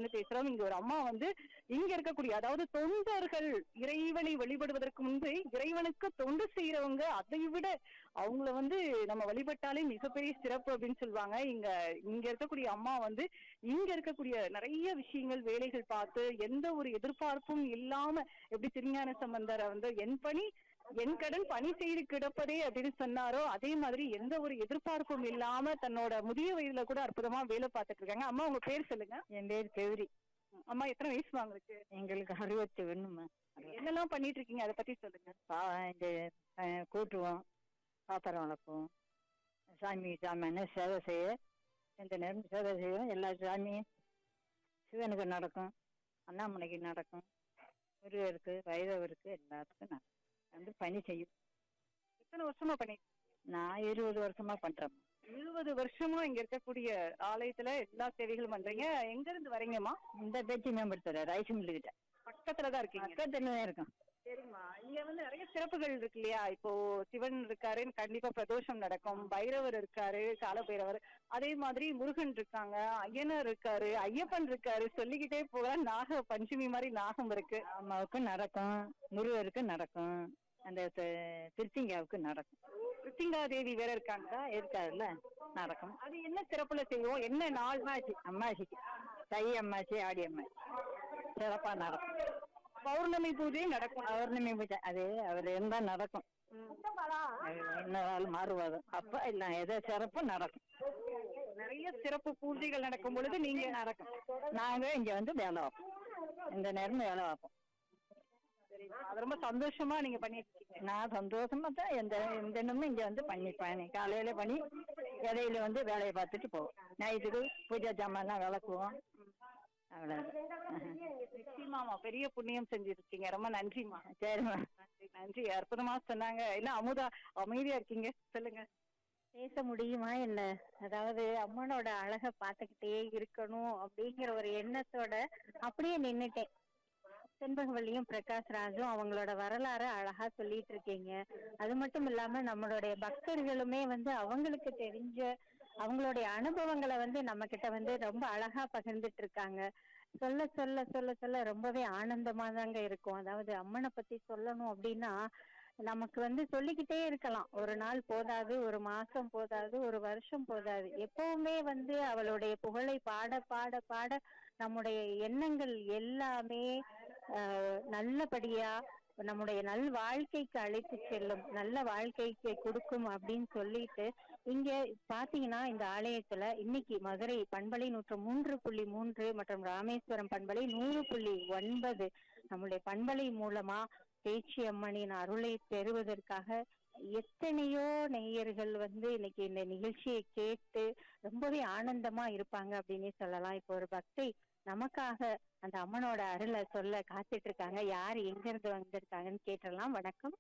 இருந்து பேசுறோம் இங்க ஒரு அம்மா வந்து இங்க இருக்கக்கூடிய அதாவது தொண்டர்கள் இறைவனை வழிபடுவதற்கு முன்பு இறைவனுக்கு தொண்டு செய்யறவங்க அதை விட அவங்கள வந்து நம்ம வழிபட்டாலே மிகப்பெரிய சிறப்பு அப்படின்னு சொல்லுவாங்க இங்க இங்க இருக்கக்கூடிய அம்மா வந்து இங்க இருக்கக்கூடிய நிறைய விஷயங்கள் வேலைகள் பார்த்து எந்த ஒரு எதிர்பார்ப்பும் இல்லாம எப்படி திருஞான சம்பந்தரை வந்து என் பணி என் கடன் பணி செய்து கிடப்பதே அப்படின்னு சொன்னாரோ அதே மாதிரி எந்த ஒரு எதிர்பார்ப்பும் இல்லாம தன்னோட முதிய வயதுல கூட அற்புதமா வேலை பார்த்துட்டு இருக்காங்க அம்மா உங்க பேர் சொல்லுங்க என் பேர் கௌரி அம்மா எத்தனை வயசு உங்களுக்கு எங்களுக்கு அறுபத்தி ஒண்ணுமா என்னெல்லாம் பண்ணிட்டு இருக்கீங்க அதை பத்தி சொல்லுங்க பா இந்த அஹ், கூட்டுவோம் பாத்திரம் வளர்ப்போம் சாமி சாமியான சேவை செய்ய எந்த நேரம் சேவை செய்வோம் எல்லா சாமியும் சிவனுக்கு நடக்கும் அண்ணாமலைக்கு நடக்கும் முருகருக்கு வைரவருக்கு எல்லாத்துக்கும் நடக்கும் வந்து பணி செய்யும் எத்தனை வருஷமா பண்ணிட்டு நான் இருபது வருஷமா பண்றேன் இருபது வருஷமா இங்க இருக்கக்கூடிய ஆலயத்துல எல்லா சேவைகளும் பண்றீங்க எங்க இருந்து வரீங்கம்மா இந்த பேச்சு மேம்படுத்துற ரைஸ் மில்லுகிட்ட பக்கத்துலதான் இருக்கீங்க பக்கத்துல தான் இருக்கும் சரிம்மா இங்க வந்து நிறைய சிறப்புகள் இருக்கு இல்லையா இப்போ சிவன் இருக்காரு கண்டிப்பா பிரதோஷம் நடக்கும் பைரவர் இருக்காரு காலபைரவர் அதே மாதிரி முருகன் இருக்காங்க ஐயனர் இருக்காரு ஐயப்பன் இருக்காரு சொல்லிக்கிட்டே போக நாக பஞ்சமி மாதிரி நாகம் இருக்கு அம்மாவுக்கும் நடக்கும் முருகருக்கு நடக்கும் அந்த தி- திருச்சிங்காவுக்கு நடக்கும் கிருத்திங்கா தேவி வேற இருக்காங்க இருக்காதுல்ல நடக்கும் அது என்ன சிறப்புல செய்வோம் என்ன நாள் அம்மாச்சி அம்மாச்சிக்கு தை அம்மாச்சி ஆடி அம்மாச்சி சிறப்பா நடக்கும் பௌர்ணமி பூஜை நடக்கும் பௌர்ணமி பூஜை அது அவர் இருந்தா நடக்கும் அது என்ன நாள் மாறுவாது அப்ப இல்ல ஏதோ சிறப்பு நடக்கும் நிறைய சிறப்பு பூஜைகள் நடக்கும் பொழுது நீங்க நடக்கும் நாங்க இங்க வந்து வேலை வைப்போம் இந்த நேரம் வேலை வைப்போம் அது ரொம்ப சந்தோஷமா நீங்க பண்ணிட்டு இருக்கீங்க நான் சந்தோஷமா தான் எந்த எந்த இடமும் இங்க வந்து பண்ணிப்பேன் காலையில பண்ணி இடையில வந்து வேலையை பார்த்துட்டு போவோம் நைட்டுக்கு பூஜை ஜாமான்லாம் விளக்குவோம் அவ்வளவுதான் நிச்சயமாமா பெரிய புண்ணியம் செஞ்சிருக்கீங்க ரொம்ப நன்றிமா சரிம்மா நன்றி நன்றி அற்புதமா சொன்னாங்க என்ன அமுதா அமைதியா இருக்கீங்க சொல்லுங்க பேச முடியுமா என்ன அதாவது அம்மனோட அழக பார்த்துக்கிட்டே இருக்கணும் அப்படிங்கிற ஒரு எண்ணத்தோட அப்படியே நின்னுட்டேன் செண்பகவல்லியும் பிரகாஷ் ராஜும் அவங்களோட வரலாறு அழகா சொல்லிட்டு இருக்கீங்க அது மட்டும் இல்லாம நம்மளுடைய பக்தர்களுமே வந்து அவங்களுக்கு தெரிஞ்ச அவங்களுடைய அனுபவங்களை வந்து நம்ம கிட்ட வந்து ரொம்ப அழகா பகிர்ந்துட்டு இருக்காங்க சொல்ல சொல்ல சொல்ல சொல்ல ரொம்பவே ஆனந்தமா தாங்க இருக்கும் அதாவது அம்மனை பத்தி சொல்லணும் அப்படின்னா நமக்கு வந்து சொல்லிக்கிட்டே இருக்கலாம் ஒரு நாள் போதாது ஒரு மாசம் போதாது ஒரு வருஷம் போதாது எப்பவுமே வந்து அவளுடைய புகழை பாட பாட பாட நம்முடைய எண்ணங்கள் எல்லாமே ஆஹ், நல்லபடியா நம்முடைய நல் வாழ்க்கைக்கு அழைத்து செல்லும் நல்ல வாழ்க்கைக்கு கொடுக்கும் அப்படின்னு சொல்லிட்டு இங்க பாத்தீங்கன்னா இந்த ஆலயத்துல இன்னைக்கு மதுரை பண்பலை நூற்று மூன்று புள்ளி மூன்று மற்றும் ராமேஸ்வரம் பண்பலை நூறு புள்ளி ஒன்பது நம்முடைய பண்பலை மூலமா பேச்சி அம்மனின் அருளை பெறுவதற்காக எத்தனையோ நேயர்கள் வந்து இன்னைக்கு இந்த நிகழ்ச்சியை கேட்டு ரொம்பவே ஆனந்தமா இருப்பாங்க அப்படின்னே சொல்லலாம் இப்போ ஒரு பக்தை நமக்காக அந்த அம்மனோட அருளை சொல்ல காத்துட்டு இருக்காங்க யார் எங்க இருந்து வந்திருக்காங்கன்னு கேட்டலாம் வணக்கம்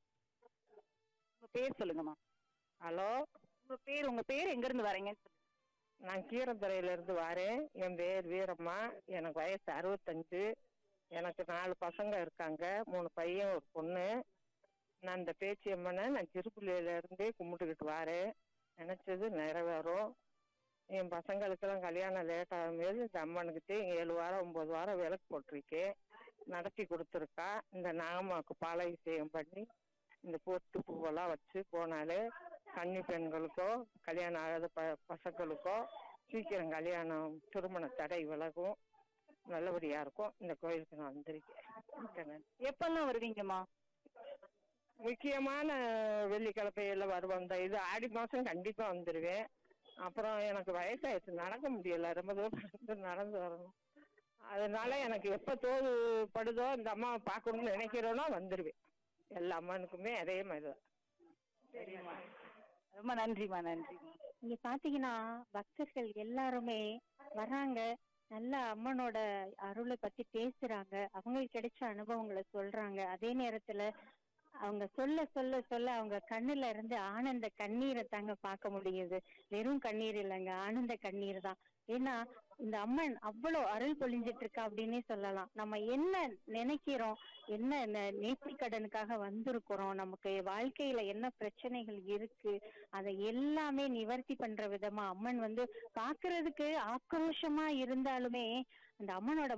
உங்க பேர் சொல்லுங்கம்மா ஹலோ உங்க பேர் உங்க பேர் எங்க இருந்து வரீங்கன்னு சொல்லுங்க நான் கீரந்துறையில இருந்து வரேன் என் பேர் வீரம்மா எனக்கு வயசு அறுபத்தஞ்சு எனக்கு நாலு பசங்க இருக்காங்க மூணு பையன் ஒரு பொண்ணு நான் இந்த பேச்சு அம்மனை நான் திருப்புள்ளியில இருந்தே கும்பிட்டுக்கிட்டு வரேன் நினைச்சது நிறைவேறும் என் பசங்களுக்கெல்லாம் கல்யாணம் லேட் ஆகும்போது இந்த அம்மனுக்கிட்டே ஏழு வாரம் ஒன்பது வாரம் விளக்கு போட்டிருக்கேன் நடத்தி கொடுத்துருக்கா இந்த நாகம்மாவுக்கு பாலாபிஷேகம் பண்ணி இந்த பொட்டு பூவெல்லாம் வச்சு போனாலே கன்னி பெண்களுக்கோ கல்யாணம் ஆகாத ப பசங்களுக்கோ சீக்கிரம் கல்யாணம் திருமண தடை விலகும் நல்லபடியா இருக்கும் இந்த கோயிலுக்கு நான் வந்திருக்கேன் மிக்க நன்றி. எப்பெல்லாம் வருவீங்கம்மா முக்கியமான வெள்ளிக்கிழமையில வருவோம் இந்த இது ஆடி மாசம் கண்டிப்பா வந்துருவேன் அப்புறம் எனக்கு வயசாயிடுச்சு நடக்க முடியல ரொம்ப தூரம் இருந்து நடந்து வரணும் அதனால எனக்கு எப்ப தோது படுதோ இந்த அம்மாவை பார்க்கணும்னு நினைக்கிறோனோ வந்துருவேன் எல்லா அம்மனுக்குமே அதே மாதிரி தான் சரிம்மா ரொம்ப நன்றிம்மா நன்றிம்மா இங்க பாத்தீங்கன்னா பக்தர்கள் எல்லாருமே வர்றாங்க நல்ல அம்மனோட அருளை பத்தி பேசுறாங்க அவங்களுக்கு கிடைச்ச அனுபவங்களை சொல்றாங்க அதே நேரத்துல அவங்க சொல்ல சொல்ல சொல்ல அவங்க கண்ணுல இருந்து ஆனந்த கண்ணீரை தாங்க பார்க்க முடியுது வெறும் கண்ணீர் இல்லைங்க ஆனந்த கண்ணீர் தான் ஏன்னா இந்த அம்மன் அவ்வளவு அருள் பொழிஞ்சிட்டு இருக்கா அப்படின்னே சொல்லலாம் நம்ம என்ன நினைக்கிறோம் என்ன ந- நேர்த்திக்கடனுக்காக வந்திருக்கிறோம் நமக்கு வாழ்க்கையில என்ன பிரச்சனைகள் இருக்கு அதை எல்லாமே நிவர்த்தி பண்ற விதமா அம்மன் வந்து பாக்குறதுக்கு ஆக்ரோஷமா இருந்தாலுமே அந்த அம்மனோட